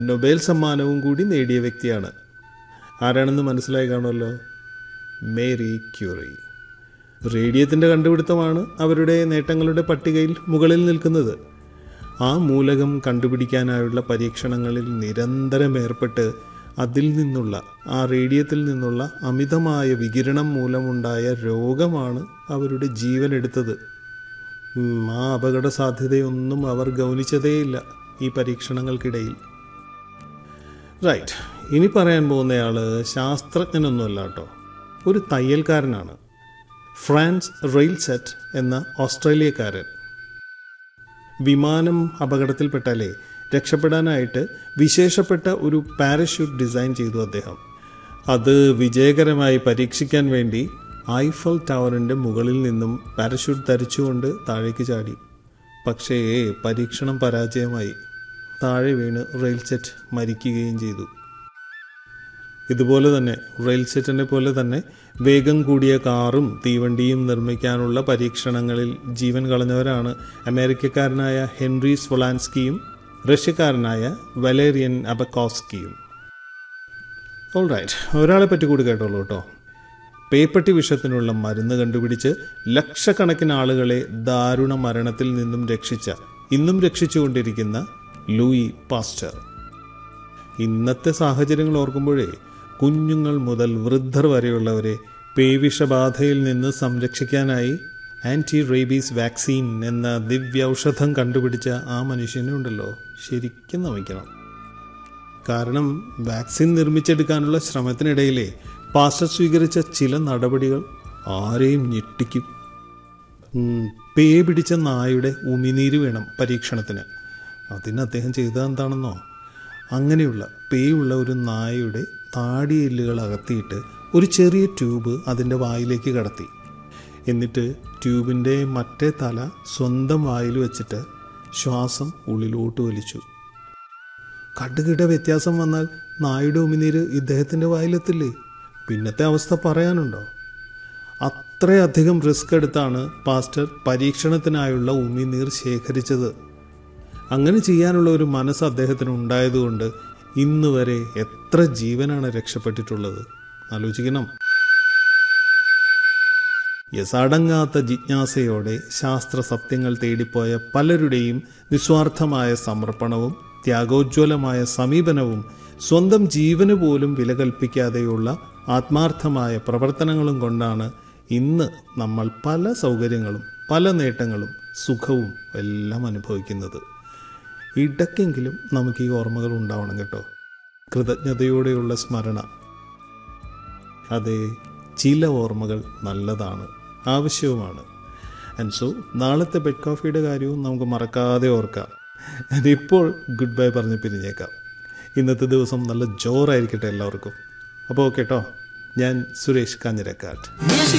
Nobel സമ്മാനവും കൂടി നേടിയ വ്യക്തിയാണ് ആരാണെന്ന് മനസ്സിലായി കാണുമല്ലോ മേരി ക്യൂറി റേഡിയത്തിൻ്റെ കണ്ടുപിടുത്തമാണ് അവരുടെ നേട്ടങ്ങളുടെ പട്ടികയിൽ മുകളിൽ നിൽക്കുന്നത് ആ മൂലകം കണ്ടുപിടിക്കാനായുള്ള പരീക്ഷണങ്ങളിൽ നിരന്തരം ഏർപ്പെട്ട് അതിൽ നിന്നുള്ള ആ റേഡിയത്തിൽ നിന്നുള്ള അമിതമായ വികിരണം മൂലമുണ്ടായ രോഗമാണ് അവരുടെ ജീവൻ എടുത്തത് ഉം, ആ അപകട സാധ്യതയൊന്നും അവർ ഗൗനിച്ചതേയില്ല ഈ പരീക്ഷണങ്ങൾക്കിടയിൽ റൈറ്റ് ഇനി പറയാൻ പോകുന്നയാള് ശാസ്ത്രജ്ഞനൊന്നുമല്ല കേട്ടോ ഒരു തയ്യൽക്കാരനാണ് ഫ്രാൻസ് റെയിൽസെറ്റ് എന്ന ഓസ്ട്രേലിയക്കാരൻ വിമാനം അപകടത്തിൽപ്പെട്ടാലേ രക്ഷപ്പെടാനായിട്ട് വിശേഷപ്പെട്ട ഒരു പാരഷ്യൂട്ട് ഡിസൈൻ ചെയ്തു അദ്ദേഹം അത് വിജയകരമായി പരീക്ഷിക്കാൻ വേണ്ടി ഐഫൽ ടവറിൻ്റെ മുകളിൽ നിന്നും പാരഷ്യൂട്ട് ധരിച്ചുകൊണ്ട് താഴേക്ക് ചാടി പക്ഷേ പരീക്ഷണം പരാജയമായി താഴെ വീണ് റെയിൽ സെറ്റ് മരിക്കുകയും ചെയ്തു ഇതുപോലെ തന്നെ റെയിൽ സെറ്റിനെ പോലെ തന്നെ വേഗം കൂടിയ കാറും തീവണ്ടിയും നിർമ്മിക്കാനുള്ള പരീക്ഷണങ്ങളിൽ ജീവൻ കളഞ്ഞവരാണ് അമേരിക്കക്കാരനായ ഹെൻറി സ്വലാൻസ്കിയും റഷ്യക്കാരനായ വലേറിയൻ അബക്കോസ്കിയും ഓൾ റൈറ്റ് ഒരാളെ പറ്റി കൂടി കേട്ടോളൂ കേട്ടോ പേപ്പട്ടി വിഷത്തിനുള്ള മരുന്ന് കണ്ടുപിടിച്ച് ലക്ഷക്കണക്കിന് ആളുകളെ ദാരുണ മരണത്തിൽ നിന്നും രക്ഷിച്ച ഇന്നും രക്ഷിച്ചുകൊണ്ടിരിക്കുന്ന ലൂയി പാസ്റ്റർ ഇന്നത്തെ സാഹചര്യങ്ങൾ ഓർക്കുമ്പോഴേ കുഞ്ഞുങ്ങൾ മുതൽ വൃദ്ധർ വരെയുള്ളവരെ പേവിഷബാധയിൽ നിന്ന് സംരക്ഷിക്കാനായി ആൻറ്റി റേബീസ് വാക്സിൻ എന്ന ദിവ്യൌഷധം കണ്ടുപിടിച്ച ആ മനുഷ്യനെ ഉണ്ടല്ലോ ശരിക്കും നമിക്കണം കാരണം വാക്സിൻ നിർമ്മിച്ചെടുക്കാനുള്ള ശ്രമത്തിനിടയിലെ പാസ്റ്റർ സ്വീകരിച്ച ചില നടപടികൾ ആരെയും ഞെട്ടിക്കും ഉം, പേ പിടിച്ച നായുടെ ഉമിനീര് വേണം പരീക്ഷണത്തിന് അതിന് അദ്ദേഹം ചെയ്തത് എന്താണെന്നോ അങ്ങനെയുള്ള പേയുള്ള ഒരു നായയുടെ താടിയെല്ലുകൾ അകത്തിയിട്ട് ഒരു ചെറിയ ട്യൂബ് അതിൻ്റെ വായിലേക്ക് കടത്തി എന്നിട്ട് ട്യൂബിൻ്റെ മറ്റേ തല സ്വന്തം വായിൽ വെച്ചിട്ട് ശ്വാസം ഉള്ളിലോട്ട് വലിച്ചു കടുകിട വ്യത്യാസം വന്നാൽ നായുടെ ഉമിനീര് ഇദ്ദേഹത്തിൻ്റെ വായിലെത്തില്ലേ പിന്നത്തെ അവസ്ഥ പറയാനുണ്ടോ അത്രയധികം റിസ്ക് എടുത്താണ് പാസ്റ്റർ പരീക്ഷണത്തിനായുള്ള ഉമിനീർ ശേഖരിച്ചത് അങ്ങനെ ചെയ്യാനുള്ള ഒരു മനസ്സ് അദ്ദേഹത്തിന് ഉണ്ടായതുകൊണ്ട് ഇന്ന് വരെ എത്ര ജീവനാണ് രക്ഷപ്പെട്ടിട്ടുള്ളത് ആലോചിക്കണം യസാടങ്ങാത്ത ജിജ്ഞാസയോടെ ശാസ്ത്ര സത്യങ്ങൾ തേടിപ്പോയ പലരുടെയും നിസ്വാർത്ഥമായ സമർപ്പണവും ത്യാഗോജ്വലമായ സമീപനവും സ്വന്തം ജീവന് പോലും വില കൽപ്പിക്കാതെയുള്ള ആത്മാർത്ഥമായ പ്രവർത്തനങ്ങളും കൊണ്ടാണ് ഇന്ന് നമ്മൾ പല സൗകര്യങ്ങളും പല നേട്ടങ്ങളും സുഖവും എല്ലാം അനുഭവിക്കുന്നത് ഇടയ്ക്കെങ്കിലും നമുക്ക് ഈ ഓർമ്മകൾ ഉണ്ടാവണം കേട്ടോ കൃതജ്ഞതയോടെയുള്ള സ്മരണ അതെ ചില ഓർമ്മകൾ നല്ലതാണ് ആവശ്യവുമാണ് ആൻഡ് സോ നാളത്തെ ബെഡ് കോഫിയുടെ കാര്യവും നമുക്ക് മറക്കാതെ ഓർക്കാം And ഇപ്പോൾ ഗുഡ് ബൈ പറഞ്ഞ് പിരിഞ്ഞേക്കാം ഇന്നത്തെ ദിവസം നല്ല ജോറായിരിക്കട്ടെ എല്ലാവർക്കും അപ്പോൾ ഓക്കെ കേട്ടോ ഞാൻ സുരേഷ് കാഞ്ഞിരക്കാട്ട് Music